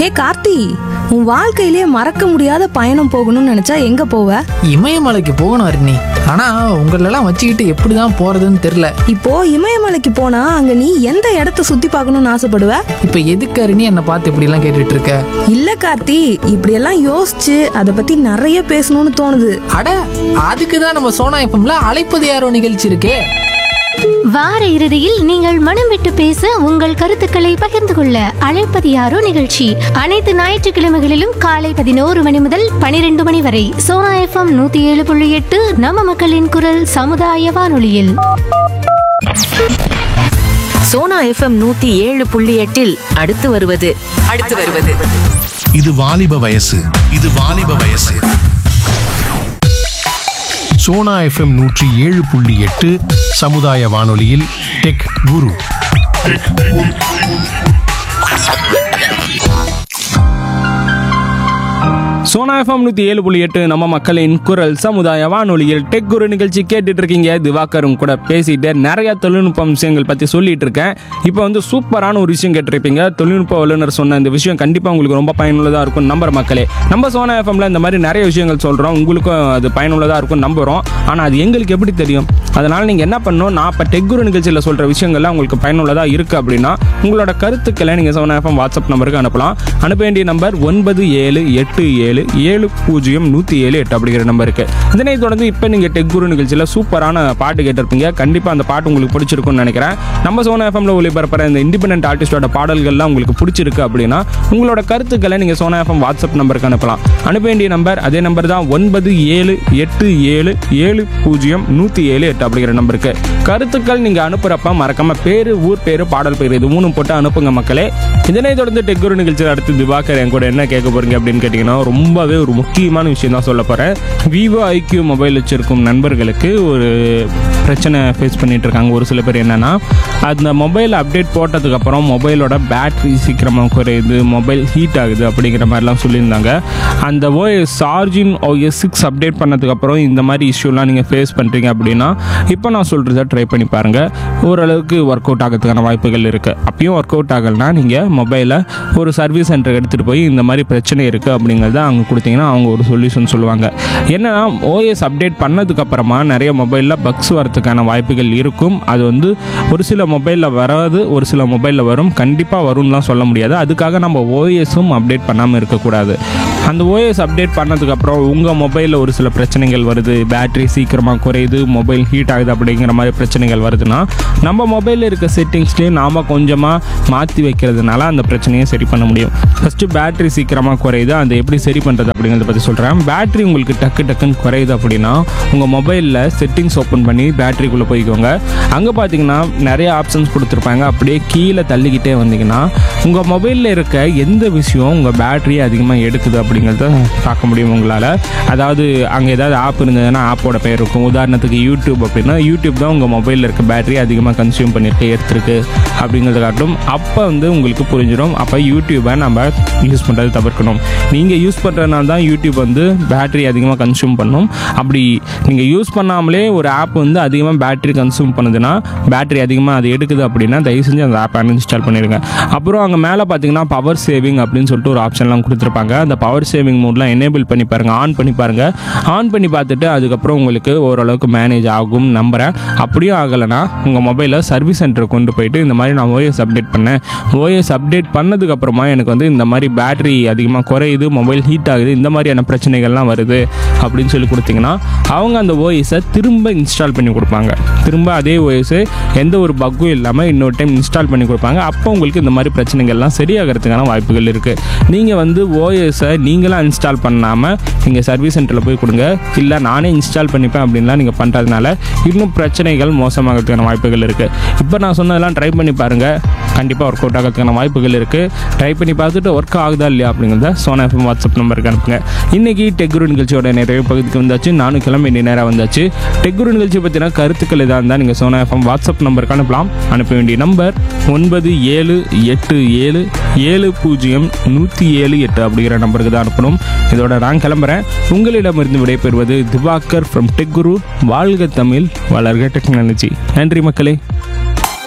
ஹே கார்த்தி உன் வாழ்க்கையிலே மறக்க முடியாத பயணம் போகணும்னு நினைச்சா எங்க போவ இமயமலைக்கு போகணும் அருணி ஆனா உங்களெல்லாம் வச்சுக்கிட்டு எப்படி தான் போறதுன்னு தெரியல இப்போ இமயமலைக்கு போனா அங்க நீ எந்த இடத்த சுத்தி பார்க்கணும்னு ஆசைப்படுவ இப்ப எதுக்கு அருணி என்னை பார்த்து இப்படி எல்லாம் கேட்டுட்டு இருக்க இல்ல கார்த்தி இப்படியெல்லாம் யோசிச்சு அதை பத்தி நிறைய பேசணும்னு தோணுது அட அதுக்கு தான் நம்ம சோனா எஃப்எம்ல அழைப்பது யாரோ நிகழ்ச்சி இருக்கே வார இறுதியில் நீங்கள் மனம் விட்டு பேச உங்கள் கருத்துக்களை பகிர்ந்து கொள்ள அழைப்பது யாரோ நிகழ்ச்சி அனைத்து ஞாயிற்றுக்கிழமைகளிலும் காலை பதினோரு மணி முதல் பனிரெண்டு மணி வரை சோனா எஃப்எம் நூத்தி ஏழு புள்ளி எட்டு நம்ம மக்களின் குரல் சமுதாய வானொலியில் சோனா எஃப்எம் நூத்தி ஏழு புள்ளி எட்டில் அடுத்து வருவது அடுத்து வருவது இது வாலிப வயசு இது வாலிப வயசு சோனா எஃப்எம் நூற்றி ஏழு புள்ளி எட்டு சமுதாய வானொலியில் டெக் குரு சோனா எஃப்எம் நூற்றி ஏழு புள்ளி எட்டு நம்ம மக்களின் குரல் சமுதாய வானொலியில் டெக் குரு நிகழ்ச்சி கேட்டுட்டு இருக்கீங்க திவாகரும் கூட பேசிட்டு நிறைய தொழில்நுட்ப விஷயங்கள் பற்றி சொல்லிட்டு இருக்கேன் இப்போ வந்து சூப்பரான ஒரு விஷயம் கேட்டிருப்பீங்க தொழில்நுட்ப வல்லுநர் சொன்ன இந்த விஷயம் கண்டிப்பாக உங்களுக்கு ரொம்ப பயனுள்ளதாக இருக்கும் நம்புற மக்களே நம்ம சோனா எஃப்எம்ல இந்த மாதிரி நிறைய விஷயங்கள் சொல்கிறோம் உங்களுக்கும் அது பயனுள்ளதாக இருக்கும் நம்புகிறோம் ஆனால் அது எங்களுக்கு எப்படி தெரியும் அதனால் நீங்கள் என்ன பண்ணணும் நான் இப்போ டெக் குரு நிகழ்ச்சியில் சொல்கிற விஷயங்கள்லாம் உங்களுக்கு பயனுள்ளதாக இருக்குது அப்படின்னா உங்களோட கருத்துக்களை நீங்கள் சோனா எஃப்எம் வாட்ஸ்அப் நம்பருக்கு அனுப்பலாம் அனுப்ப வேண்டிய நம்பர் ஒன்பது ஏழு எட்டு ஏழு ஏழு பூஜ்ஜியம் நூற்றி ஏழு எட்டு அப்படிங்கிற நம்பருக்கு இதனை தொடர்ந்து இப்போ நீங்கள் டெக் குரு நிகழ்ச்சியில் சூப்பரான பாட்டு கேட்டிருப்பீங்க கண்டிப்பாக அந்த பாட்டு உங்களுக்கு பிடிச்சிருக்கும்னு நினைக்கிறேன் நம்ம சோனா எஃப்எம்ல ஒளிபரப்புற இந்த இண்டிபெண்டன்ட் ஆர்டிஸ்டோட பாடல்கள்லாம் உங்களுக்கு பிடிச்சிருக்கு அப்படின்னா உங்களோட கருத்துக்களை நீங்கள் சோனா எஃப்எம் வாட்ஸ்அப் நம்பருக்கு அனுப்பலாம் அனுப்ப வேண்டிய நம்பர் அதே நம்பர் தான் ஒன்பது ஏழு எட்டு ஏழு ஏழு பூஜ்ஜியம் நூற்றி ஏழு எட்டு அப்படிங்கிற நம்பருக்கு கருத்துக்கள் நீங்கள் அனுப்புகிறப்ப மறக்காம பேர் ஊர் பேர் பாடல் பேர் இது மூணும் போட்டு அனுப்புங்க மக்களே இதனை தொடர்ந்து டெக்குரு நிகழ்ச்சியில் அடுத்து திவாகர் என் கூட என்ன கேட்க போறீங்க அப்படின்னு கேட்டிங்கன்னா ரொம்பவே ஒரு முக்கியமான விஷயம் தான் சொல்ல போகிறேன் விவோ ஐக்யூ மொபைல் வச்சிருக்கும் நண்பர்களுக்கு ஒரு பிரச்சனை ஃபேஸ் பண்ணிட்டு இருக்காங்க ஒரு சில பேர் என்னன்னா அந்த மொபைல் அப்டேட் போட்டதுக்கப்புறம் மொபைலோட பேட்டரி சீக்கிரமாக குறையுது மொபைல் ஹீட் ஆகுது அப்படிங்கிற மாதிரிலாம் சொல்லியிருந்தாங்க அந்த ஓஎஸ் சார்ஜின் ஓஎஸ் சிக்ஸ் அப்டேட் பண்ணதுக்கப்புறம் இந்த மாதிரி இஷ்யூலாம் நீங்கள் ஃபேஸ் பண்ணுறீங்க அப்படின்னா இப்போ நான் சொல்கிறத ட்ரை பண்ணி பாருங்கள் ஓரளவுக்கு ஒர்க் அவுட் ஆகிறதுக்கான வாய்ப்புகள் இருக்குது அப்பயும் ஒர்க் அவுட் ஆகலைன்னா நீங்கள் மொபைலை ஒரு சர்வீஸ் சென்டருக்கு எடுத்துகிட்டு போய் இந்த மாதிரி பிரச்சனை இருக்குது அப்படிங்கிறத அவங்க கொடுத்தீங்கன்னா அவங்க ஒரு சொல்யூஷன் சொல்லுவாங்க என்னன்னா ஓஎஸ் அப்டேட் பண்ணதுக்கப்புறமா நிறைய மொபைலில் பக்ஸ் வரதுக்கான வாய்ப்புகள் இருக்கும் அது வந்து ஒரு சில மொபைலில் வராது ஒரு சில மொபைலில் வரும் கண்டிப்பாக வரும்லாம் சொல்ல முடியாது அதுக்காக நம்ம ஓஎஸும் அப்டேட் பண்ணாமல் இருக்கக்கூடாது அந்த ஓஎஸ் அப்டேட் பண்ணதுக்கப்புறம் உங்கள் மொபைலில் ஒரு சில பிரச்சனைகள் வருது பேட்டரி சீக்கிரமாக குறையுது மொபைல் ஹீட் ஆகுது அப்படிங்கிற மாதிரி பிரச்சனைகள் வருதுன்னா நம்ம மொபைலில் இருக்க செட்டிங்ஸ்லேயும் நாம் கொஞ்சமாக மாற்றி வைக்கிறதுனால அந்த பிரச்சனையை சரி பண்ண முடியும் ஃபஸ்ட்டு பேட்டரி சீக்கிரமாக குறையுது அதை எப்படி சரி பண்ணுறது அப்படிங்கிறத பற்றி சொல்கிறேன் பேட்டரி உங்களுக்கு டக்கு டக்குன்னு குறையுது அப்படின்னா உங்கள் மொபைலில் செட்டிங்ஸ் ஓப்பன் பண்ணி பேட்டரிக்குள்ளே போய்க்கோங்க அங்கே பார்த்தீங்கன்னா நிறைய ஆப்ஷன்ஸ் கொடுத்துருப்பாங்க அப்படியே கீழே தள்ளிக்கிட்டே வந்தீங்கன்னா உங்கள் மொபைலில் இருக்க எந்த விஷயம் உங்கள் பேட்டரி அதிகமாக எடுக்குது அப்படிங்கிறத பார்க்க முடியும் உங்களால் அதாவது அங்கே ஏதாவது ஆப் இருந்ததுன்னா ஆப்போட பேர் இருக்கும் உதாரணத்துக்கு யூடியூப் அப்படின்னா யூடியூப் தான் உங்கள் மொபைலில் இருக்க பேட்டரி அதிகமாக கன்சியூம் பண்ணிட்டு எடுத்துருக்கு அப்படிங்கிறத காட்டும் அப்போ வந்து உங்களுக்கு புரிஞ்சிடும் அப்போ யூடியூப்பை நம்ம யூஸ் பண்ணுறது தவிர்க்கணும் நீங்கள் யூஸ் பண்ணுறதுனால தான் யூடியூப் வந்து பேட்டரி அதிகமாக கன்சியூம் பண்ணும் அப்படி நீங்கள் யூஸ் பண்ணாமலே ஒரு ஆப் வந்து அதிகமாக பேட்டரி கன்சியூம் பண்ணுதுன்னா பேட்டரி அதிகமாக அது எடுக்குது அப்படின்னா தயவு செஞ்சு அந்த ஆப் அன்இன்ஸ்டால் பண்ணிடுங்க அப்புறம் அங்கே மேலே பார்த்தீங்கன்னா பவர் சேவிங் அப்படின்னு சொல்லிட்டு ஒரு ஆப்ஷன்லாம் கொடுத்துருப்பாங்க அந்த பவர் சேவிங் மோட்லாம் எனேபிள் பண்ணி பாருங்கள் ஆன் பண்ணி பாருங்கள் ஆன் பண்ணி பார்த்துட்டு அதுக்கப்புறம் உங்களுக்கு ஓரளவுக்கு மேனேஜ் ஆகும் நம்புகிறேன் அப்படியும் ஆகலைன்னா உங்கள் மொபைலை சர்வீஸ் சென்டருக்கு கொண்டு போயிட்டு இந்த மாதிரி நான் ஓஎஸ் அப்டேட் பண்ணேன் ஓஎஸ் அப்டேட் பண்ணதுக்கப்புறமா எனக்கு வந்து இந்த மாதிரி பேட்டரி அதிகமாக குறையுது மொபைல் ஹீட் ஆகுது இந்த மாதிரியான பிரச்சனைகள்லாம் வருது அப்படின்னு சொல்லி கொடுத்தீங்கன்னா அவங்க அந்த ஓஎஸை திரும்ப இன்ஸ்டால் பண்ணி கொடுப்பாங்க திரும்ப அதே ஓஎஸ் எந்த ஒரு பக்கும் இல்லாமல் இன்னொரு டைம் இன்ஸ்டால் பண்ணி கொடுப்பாங்க அப்போ உங்களுக்கு இந்த மாதிரி பிரச்சனைகள்லாம் சரியாகிறதுக்கான வாய்ப்புகள் இருக்குது நீங்கள் வந்து ஓஎஸை நீங்களாக இன்ஸ்டால் பண்ணாமல் நீங்கள் சர்வீஸ் சென்டரில் போய் கொடுங்க இல்லை நானே இன்ஸ்டால் பண்ணிப்பேன் அப்படின்லாம் நீங்கள் பண்ணுறதுனால இன்னும் பிரச்சனைகள் மோசமாகிறதுக்கான வாய்ப்புகள் இருக்குது இப்போ நான் சொன்னதெல்லாம் ட்ரை பண்ணி பாருங்கள் கண்டிப்பாக ஒர்க் அவுட் ஆகிறதுக்கான வாய்ப்புகள் இருக்குது ட்ரை பண்ணி பார்த்துட்டு ஒர்க் ஆகுதா இல்லையா அப்படிங்கிறத சோனா எஃப்எம் வாட்ஸ்அப் நம்பருக்கு அனுப்புங்க இன்றைக்கி டெக்குரு நிகழ்ச்சியோட நிறைய பகுதிக்கு வந்தாச்சு நானும் கிளம்பி வேண்டிய நேரம் வந்தாச்சு டெக்குரு நிகழ்ச்சி பற்றின கருத்துக்கள் எதாக இருந்தால் நீங்கள் சோனா எஃப்எம் வாட்ஸ்அப் நம்பருக்கு அனுப்பலாம் அனுப்ப வேண்டிய நம்பர் ஒன்பது ஏழு எட்டு ஏழு ஏழு பூஜ்ஜியம் நூற்றி ஏழு எட்டு அப்படிங்கிற நம்பருக்கு தான் அனுப்பணும் இதோட நான் கிளம்புறேன் உங்களிடமிருந்து விடைபெறுவது திவாகர் ஃப்ரம் டெக்குரு வாழ்க தமிழ் வளர்க டெக்னாலஜி நன்றி மக்களே